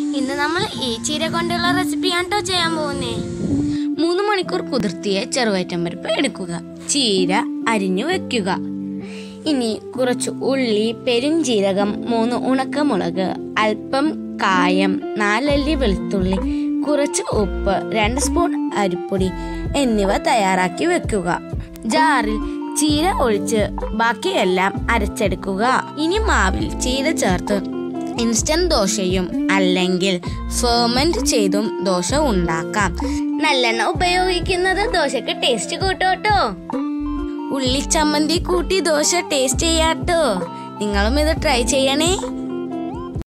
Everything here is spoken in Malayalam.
ഇന്ന് നമ്മൾ ഈ ചീര കൊണ്ടുള്ള റെസിപ്പിയാണ് കേട്ടോ ചെയ്യാൻ പോകുന്നേ മൂന്ന് മണിക്കൂർ കുതിർത്തിയ ചെറുവയറ്റം പരിപ്പ് എടുക്കുക ചീര അരിഞ്ഞു വെക്കുക ഇനി കുറച്ച് ഉള്ളി പെരുംജീരകം മൂന്ന് ഉണക്കമുളക് അല്പം കായം നാലല്ലി വെളുത്തുള്ളി കുറച്ച് ഉപ്പ് രണ്ട് സ്പൂൺ അരിപ്പൊടി എന്നിവ തയ്യാറാക്കി വെക്കുക ജാറിൽ ചീര ഒഴിച്ച് ബാക്കിയെല്ലാം അരച്ചെടുക്കുക ഇനി മാവിൽ ചീര ചേർത്ത് ഇൻസ്റ്റന്റ് ദോശയും അല്ലെങ്കിൽ ഫെർമെന്റ് ചെയ്തും ദോശ ഉണ്ടാക്കാം നല്ലെണ്ണ ഉപയോഗിക്കുന്നത് ദോശക്ക് ടേസ്റ്റ് കൂട്ടോട്ടോ ഉള്ളി ചമ്മന്തി കൂട്ടി ദോശ ടേസ്റ്റ് ചെയ്യാട്ടോ നിങ്ങളും ഇത് ട്രൈ ചെയ്യണേ